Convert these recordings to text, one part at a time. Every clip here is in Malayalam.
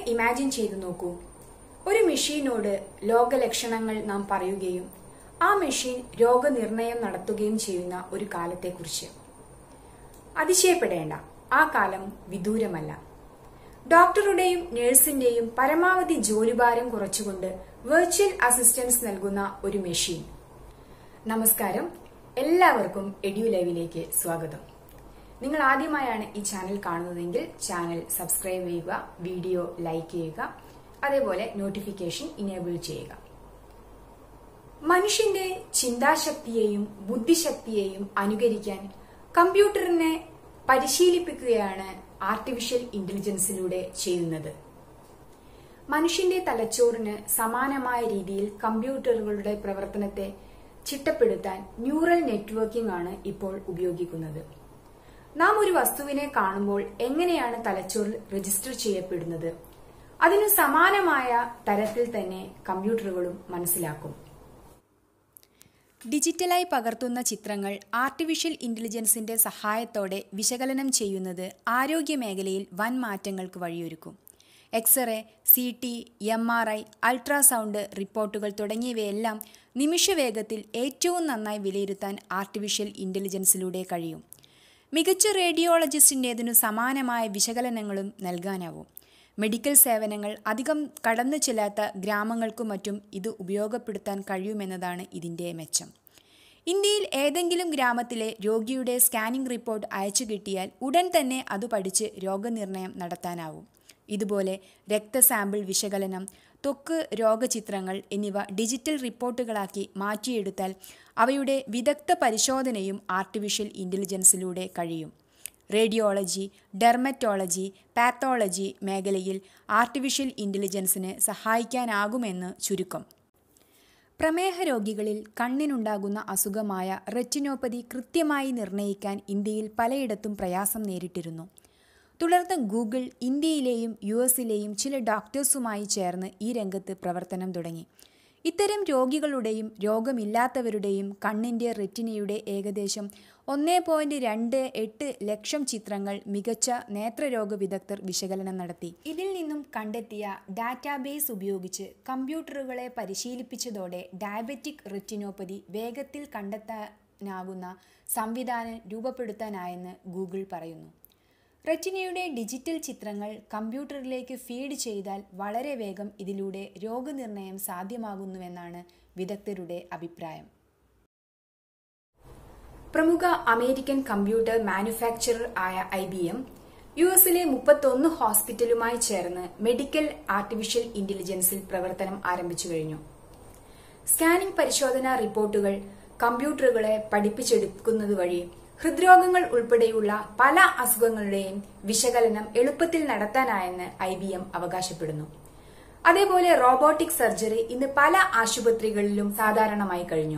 ഇമാജിൻ ചെയ്തു നോക്കൂ ഒരു മെഷീനോട് ലോകലക്ഷണങ്ങൾ നാം പറയുകയും ആ മെഷീൻ രോഗനിർണയം നടത്തുകയും ചെയ്യുന്ന ഒരു കാലത്തെക്കുറിച്ച് അതിശയപ്പെടേണ്ട ആ കാലം വിദൂരമല്ല ഡോക്ടറുടെയും നഴ്സിന്റെയും പരമാവധി ജോലിഭാരം കുറച്ചുകൊണ്ട് വെർച്വൽ അസിസ്റ്റൻസ് നൽകുന്ന ഒരു മെഷീൻ നമസ്കാരം എല്ലാവർക്കും എഡ്യു ലൈവിലേക്ക് സ്വാഗതം നിങ്ങൾ ആദ്യമായാണ് ഈ ചാനൽ കാണുന്നതെങ്കിൽ ചാനൽ സബ്സ്ക്രൈബ് ചെയ്യുക വീഡിയോ ലൈക്ക് ചെയ്യുക അതേപോലെ നോട്ടിഫിക്കേഷൻ ഇനേബിൾ ചെയ്യുക മനുഷ്യന്റെ ചിന്താശക്തിയെയും ബുദ്ധിശക്തിയെയും അനുകരിക്കാൻ കമ്പ്യൂട്ടറിനെ പരിശീലിപ്പിക്കുകയാണ് ആർട്ടിഫിഷ്യൽ ഇന്റലിജൻസിലൂടെ ചെയ്യുന്നത് മനുഷ്യന്റെ തലച്ചോറിന് സമാനമായ രീതിയിൽ കമ്പ്യൂട്ടറുകളുടെ പ്രവർത്തനത്തെ ചിട്ടപ്പെടുത്താൻ ന്യൂറൽ നെറ്റ്വർക്കിംഗ് ആണ് ഇപ്പോൾ ഉപയോഗിക്കുന്നത് നാം ഒരു വസ്തുവിനെ കാണുമ്പോൾ എങ്ങനെയാണ് തലച്ചോറിൽ രജിസ്റ്റർ ചെയ്യപ്പെടുന്നത് അതിനു സമാനമായ തരത്തിൽ തന്നെ കമ്പ്യൂട്ടറുകളും മനസ്സിലാക്കും ഡിജിറ്റലായി പകർത്തുന്ന ചിത്രങ്ങൾ ആർട്ടിഫിഷ്യൽ ഇന്റലിജൻസിന്റെ സഹായത്തോടെ വിശകലനം ചെയ്യുന്നത് ആരോഗ്യ മേഖലയിൽ വൻ മാറ്റങ്ങൾക്ക് വഴിയൊരുക്കും x-ray C T M R I ultrasound റിപ്പോർട്ടുകൾ തുടങ്ങിയവയെല്ലാം നിമിഷവേഗത്തിൽ ഏറ്റവും നന്നായി വിലയിരുത്താൻ ആർട്ടിഫിഷ്യൽ ഇന്റലിജൻസിലൂടെ കഴിയും മികച്ച റേഡിയോളജിസ്റ്റിൻ്റെതിനു സമാനമായ വിശകലനങ്ങളും നൽകാനാവും മെഡിക്കൽ സേവനങ്ങൾ അധികം കടന്നു ചെല്ലാത്ത ഗ്രാമങ്ങൾക്കും മറ്റും ഇത് ഉപയോഗപ്പെടുത്താൻ കഴിയുമെന്നതാണ് ഇതിൻ്റെ മെച്ചം ഇന്ത്യയിൽ ഏതെങ്കിലും ഗ്രാമത്തിലെ രോഗിയുടെ സ്കാനിംഗ് റിപ്പോർട്ട് അയച്ചു കിട്ടിയാൽ ഉടൻ തന്നെ അത് പഠിച്ച് രോഗനിർണയം നടത്താനാവും ഇതുപോലെ രക്തസാമ്പിൾ വിശകലനം ത്വക്ക് രോഗചിത്രങ്ങൾ എന്നിവ ഡിജിറ്റൽ റിപ്പോർട്ടുകളാക്കി മാറ്റിയെടുത്താൽ അവയുടെ വിദഗ്ധ പരിശോധനയും ആർട്ടിഫിഷ്യൽ ഇൻ്റലിജൻസിലൂടെ കഴിയും റേഡിയോളജി ഡെർമറ്റോളജി പാത്തോളജി മേഖലയിൽ ആർട്ടിഫിഷ്യൽ ഇൻ്റലിജൻസിന് സഹായിക്കാനാകുമെന്ന് ചുരുക്കം പ്രമേഹ രോഗികളിൽ കണ്ണിനുണ്ടാകുന്ന അസുഖമായ റെറ്റിനോപ്പതി കൃത്യമായി നിർണ്ണയിക്കാൻ ഇന്ത്യയിൽ പലയിടത്തും പ്രയാസം നേരിട്ടിരുന്നു തുടർന്ന് ഗൂഗിൾ ഇന്ത്യയിലെയും യു എസിലെയും ചില ഡോക്ടേഴ്സുമായി ചേർന്ന് ഈ രംഗത്ത് പ്രവർത്തനം തുടങ്ങി ഇത്തരം രോഗികളുടെയും രോഗമില്ലാത്തവരുടെയും കണ്ണിൻ്റെ റെറ്റിനയുടെ ഏകദേശം ഒന്നേ പോയിന്റ് രണ്ട് എട്ട് ലക്ഷം ചിത്രങ്ങൾ മികച്ച നേത്രരോഗ വിദഗ്ധർ വിശകലനം നടത്തി ഇതിൽ നിന്നും കണ്ടെത്തിയ ഡാറ്റാബേസ് ഉപയോഗിച്ച് കമ്പ്യൂട്ടറുകളെ പരിശീലിപ്പിച്ചതോടെ ഡയബറ്റിക് റെറ്റിനോപ്പതി വേഗത്തിൽ കണ്ടെത്താനാകുന്ന സംവിധാനം രൂപപ്പെടുത്താനായെന്ന് ഗൂഗിൾ പറയുന്നു റെറ്റിനയുടെ ഡിജിറ്റൽ ചിത്രങ്ങൾ കമ്പ്യൂട്ടറിലേക്ക് ഫീഡ് ചെയ്താൽ വളരെ വേഗം ഇതിലൂടെ രോഗനിർണയം സാധ്യമാകുന്നുവെന്നാണ് വിദഗ്ധരുടെ അഭിപ്രായം പ്രമുഖ അമേരിക്കൻ കമ്പ്യൂട്ടർ മാനുഫാക്ചറർ ആയ ഐ ബി എം യു എസിലെ മുപ്പത്തൊന്ന് ഹോസ്പിറ്റലുമായി ചേർന്ന് മെഡിക്കൽ ആർട്ടിഫിഷ്യൽ ഇന്റലിജൻസിൽ പ്രവർത്തനം ആരംഭിച്ചു കഴിഞ്ഞു സ്കാനിംഗ് പരിശോധനാ റിപ്പോർട്ടുകൾ കമ്പ്യൂട്ടറുകളെ പഠിപ്പിച്ചെടുക്കുന്നത് വഴി ഹൃദ്രോഗങ്ങൾ ഉൾപ്പെടെയുള്ള പല അസുഖങ്ങളുടെയും വിശകലനം എളുപ്പത്തിൽ നടത്താനായെന്ന് ഐ ബി എം അവകാശപ്പെടുന്നു അതേപോലെ റോബോട്ടിക് സർജറി ഇന്ന് പല ആശുപത്രികളിലും സാധാരണമായി കഴിഞ്ഞു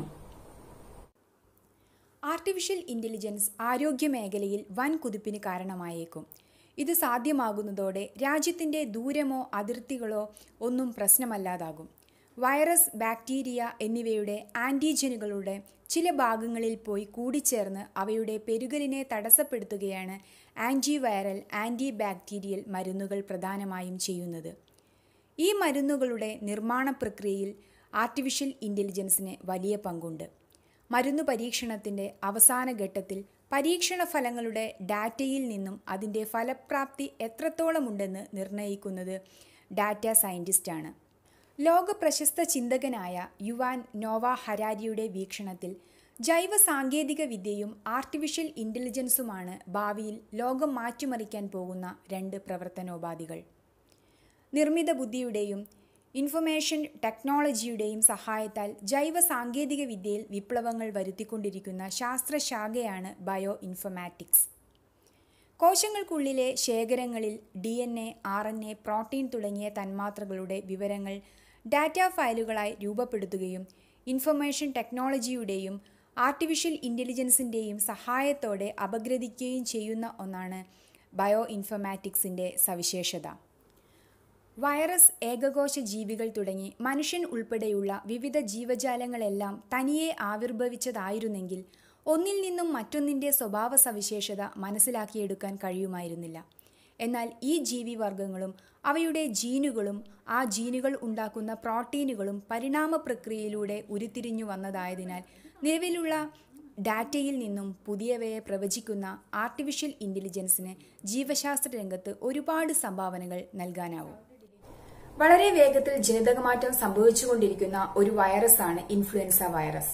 ആർട്ടിഫിഷ്യൽ ഇന്റലിജൻസ് ആരോഗ്യ മേഖലയിൽ വൻ കുതിപ്പിന് കാരണമായേക്കും ഇത് സാധ്യമാകുന്നതോടെ രാജ്യത്തിന്റെ ദൂരമോ അതിർത്തികളോ ഒന്നും പ്രശ്നമല്ലാതാകും വൈറസ് ബാക്ടീരിയ എന്നിവയുടെ ആന്റിജനുകളുടെ ചില ഭാഗങ്ങളിൽ പോയി കൂടിച്ചേർന്ന് അവയുടെ പെരുകലിനെ തടസ്സപ്പെടുത്തുകയാണ് ആന്റിവൈറൽ ആന്റി ബാക്ടീരിയൽ മരുന്നുകൾ പ്രധാനമായും ചെയ്യുന്നത് ഈ മരുന്നുകളുടെ നിർമ്മാണ പ്രക്രിയയിൽ ആർട്ടിഫിഷ്യൽ ഇൻ്റലിജൻസിന് വലിയ പങ്കുണ്ട് മരുന്ന് പരീക്ഷണത്തിൻ്റെ അവസാന ഘട്ടത്തിൽ പരീക്ഷണ ഫലങ്ങളുടെ ഡാറ്റയിൽ നിന്നും അതിൻ്റെ ഫലപ്രാപ്തി എത്രത്തോളമുണ്ടെന്ന് നിർണ്ണയിക്കുന്നത് ഡാറ്റ സയൻറ്റിസ്റ്റാണ് ലോക പ്രശസ്ത ചിന്തകനായ യുവാൻ നോവ ഹരാരിയുടെ വീക്ഷണത്തിൽ ജൈവ സാങ്കേതിക വിദ്യയും ആർട്ടിഫിഷ്യൽ ഇൻ്റലിജൻസുമാണ് ഭാവിയിൽ ലോകം മാറ്റിമറിക്കാൻ പോകുന്ന രണ്ട് പ്രവർത്തനോപാധികൾ നിർമ്മിത ബുദ്ധിയുടെയും ഇൻഫർമേഷൻ ടെക്നോളജിയുടെയും സഹായത്താൽ ജൈവ സാങ്കേതിക വിദ്യയിൽ വിപ്ലവങ്ങൾ വരുത്തിക്കൊണ്ടിരിക്കുന്ന ശാസ്ത്രശാഖയാണ് ബയോ ഇൻഫർമാറ്റിക്സ് കോശങ്ങൾക്കുള്ളിലെ ശേഖരങ്ങളിൽ D N A R N A protein തുടങ്ങിയ തന്മാത്രകളുടെ വിവരങ്ങൾ ഡാറ്റ ഫയലുകളായി രൂപപ്പെടുത്തുകയും ഇൻഫർമേഷൻ ടെക്നോളജിയുടെയും ആർട്ടിഫിഷ്യൽ ഇൻ്റലിജൻസിൻ്റെയും സഹായത്തോടെ അപഗ്രഥിക്കുകയും ചെയ്യുന്ന ഒന്നാണ് ബയോ ഇൻഫർമാറ്റിക്സിൻ്റെ സവിശേഷത വൈറസ് ഏകകോശ ജീവികൾ തുടങ്ങി മനുഷ്യൻ ഉൾപ്പെടെയുള്ള വിവിധ ജീവജാലങ്ങളെല്ലാം തനിയെ ആവിർഭവിച്ചതായിരുന്നെങ്കിൽ ഒന്നിൽ നിന്നും മറ്റൊന്നിൻ്റെ സ്വഭാവ സവിശേഷത മനസ്സിലാക്കിയെടുക്കാൻ കഴിയുമായിരുന്നില്ല എന്നാൽ ഈ ജീവിവർഗങ്ങളും അവയുടെ ജീനുകളും ആ ജീനുകൾ ഉണ്ടാക്കുന്ന പ്രോട്ടീനുകളും പരിണാമ പ്രക്രിയയിലൂടെ ഉരുത്തിരിഞ്ഞു വന്നതായതിനാൽ നിലവിലുള്ള ഡാറ്റയിൽ നിന്നും പുതിയവയെ പ്രവചിക്കുന്ന ആർട്ടിഫിഷ്യൽ ഇന്റലിജൻസിന് ജീവശാസ്ത്ര രംഗത്ത് ഒരുപാട് സംഭാവനകൾ നൽകാനാവും വളരെ വേഗത്തിൽ ജനിതകമാറ്റം സംഭവിച്ചുകൊണ്ടിരിക്കുന്ന ഒരു വൈറസാണ് ഇൻഫ്ലുവൻസ വൈറസ്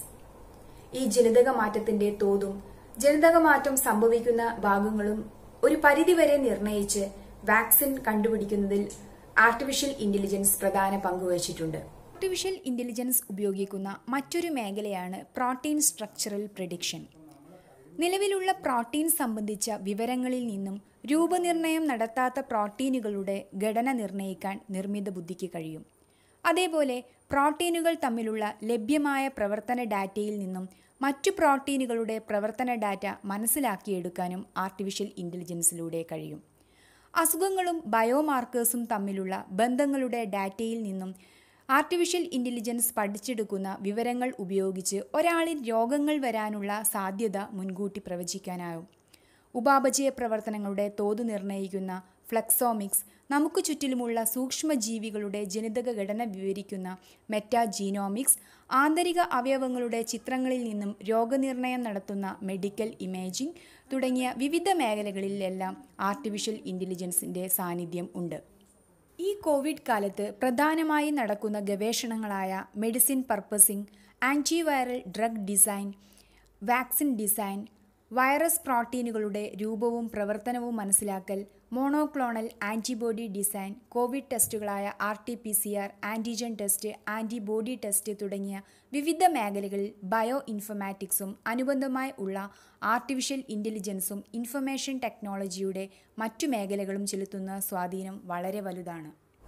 ഈ ജനിതക മാറ്റത്തിന്റെ തോതും ജനിതകമാറ്റം സംഭവിക്കുന്ന ഭാഗങ്ങളും ഒരു പരിധിവരെ നിർണയിച്ച് വാക്സിൻ കണ്ടുപിടിക്കുന്നതിൽ ആർട്ടിഫിഷ്യൽ ഇന്റലിജൻസ് പ്രധാന പങ്കുവച്ചിട്ടുണ്ട് ആർട്ടിഫിഷ്യൽ ഇന്റലിജൻസ് ഉപയോഗിക്കുന്ന മറ്റൊരു മേഖലയാണ് പ്രോട്ടീൻ സ്ട്രക്ചറൽ പ്രഡിക്ഷൻ നിലവിലുള്ള പ്രോട്ടീൻ സംബന്ധിച്ച വിവരങ്ങളിൽ നിന്നും രൂപനിർണയം നടത്താത്ത പ്രോട്ടീനുകളുടെ ഘടന നിർണ്ണയിക്കാൻ നിർമ്മിത ബുദ്ധിക്ക് കഴിയും അതേപോലെ പ്രോട്ടീനുകൾ തമ്മിലുള്ള ലഭ്യമായ പ്രവർത്തന ഡാറ്റയിൽ നിന്നും മറ്റു പ്രോട്ടീനുകളുടെ പ്രവർത്തന ഡാറ്റ മനസ്സിലാക്കിയെടുക്കാനും ആർട്ടിഫിഷ്യൽ ഇൻ്റലിജൻസിലൂടെ കഴിയും അസുഖങ്ങളും ബയോമാർക്കേഴ്സും തമ്മിലുള്ള ബന്ധങ്ങളുടെ ഡാറ്റയിൽ നിന്നും ആർട്ടിഫിഷ്യൽ ഇൻ്റലിജൻസ് പഠിച്ചെടുക്കുന്ന വിവരങ്ങൾ ഉപയോഗിച്ച് ഒരാളിൽ രോഗങ്ങൾ വരാനുള്ള സാധ്യത മുൻകൂട്ടി പ്രവചിക്കാനാവും ഉപാപചയ പ്രവർത്തനങ്ങളുടെ തോത് നിർണ്ണയിക്കുന്ന ഫ്ലെക്സോമിക്സ് നമുക്ക് ചുറ്റിലുമുള്ള സൂക്ഷ്മജീവികളുടെ ജനിതക ഘടന വിവരിക്കുന്ന മെറ്റാജീനോമിക്സ് ആന്തരിക അവയവങ്ങളുടെ ചിത്രങ്ങളിൽ നിന്നും രോഗനിർണയം നടത്തുന്ന മെഡിക്കൽ ഇമേജിംഗ് തുടങ്ങിയ വിവിധ മേഖലകളിലെല്ലാം ആർട്ടിഫിഷ്യൽ ഇൻ്റലിജൻസിൻ്റെ സാന്നിധ്യം ഉണ്ട് ഈ കോവിഡ് കാലത്ത് പ്രധാനമായി നടക്കുന്ന ഗവേഷണങ്ങളായ medicine purposing antiviral drug design vaccine design virus പ്രോട്ടീനുകളുടെ രൂപവും പ്രവർത്തനവും മനസ്സിലാക്കൽ മോണോക്ലോണൽ ആൻറ്റിബോഡി ഡിസൈൻ കോവിഡ് ടെസ്റ്റുകളായ R T P C R antigen test antibody test തുടങ്ങിയ വിവിധ മേഖലകളിൽ ബയോ ഇൻഫർമാറ്റിക്സും അനുബന്ധമായി ഉള്ള ആർട്ടിഫിഷ്യൽ ഇൻ്റലിജൻസും ഇൻഫർമേഷൻ ടെക്നോളജിയുടെ മറ്റു മേഖലകളും ചെലുത്തുന്ന സ്വാധീനം വളരെ വലുതാണ്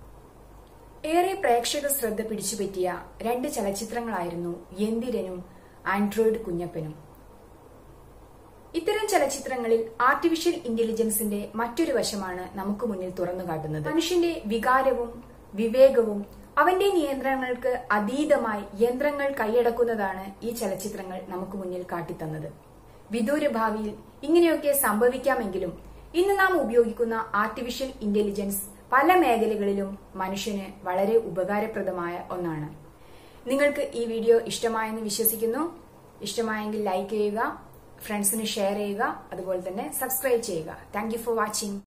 ഏറെ പ്രേക്ഷക ശ്രദ്ധ പിടിച്ചുപറ്റിയ രണ്ട് ചലച്ചിത്രങ്ങളായിരുന്നു യന്തിരനും ആൻഡ്രോയിഡ് കുഞ്ഞപ്പനും ഇത്തരം ചലച്ചിത്രങ്ങളിൽ ആർട്ടിഫിഷ്യൽ ഇന്റലിജൻസിന്റെ മറ്റൊരു വശമാണ് നമുക്ക് മുന്നിൽ തുറന്നു കാട്ടുന്നത് മനുഷ്യന്റെ വികാരവും വിവേകവും അവന്റെ നിയന്ത്രണങ്ങൾക്ക് അതീതമായി യന്ത്രങ്ങൾ കൈയടക്കുന്നതാണ് ഈ ചലച്ചിത്രങ്ങൾ നമുക്ക് മുന്നിൽ കാട്ടിത്തന്നത് വിദൂര ഭാവിയിൽ ഇങ്ങനെയൊക്കെ സംഭവിക്കാമെങ്കിലും ഇന്ന് നാം ഉപയോഗിക്കുന്ന ആർട്ടിഫിഷ്യൽ ഇന്റലിജൻസ് പല മേഖലകളിലും മനുഷ്യന് വളരെ ഉപകാരപ്രദമായ ഒന്നാണ് നിങ്ങൾക്ക് ഈ വീഡിയോ ഇഷ്ടമായെന്ന് വിശ്വസിക്കുന്നു ഇഷ്ടമായെങ്കിൽ ലൈക്ക് ചെയ്യുക ഫ്രണ്ട്സിന് ഷെയർ ചെയ്യുക അതുപോലെ തന്നെ സബ്സ്ക്രൈബ് ചെയ്യുക താങ്ക് ഫോർ വാച്ചിങ്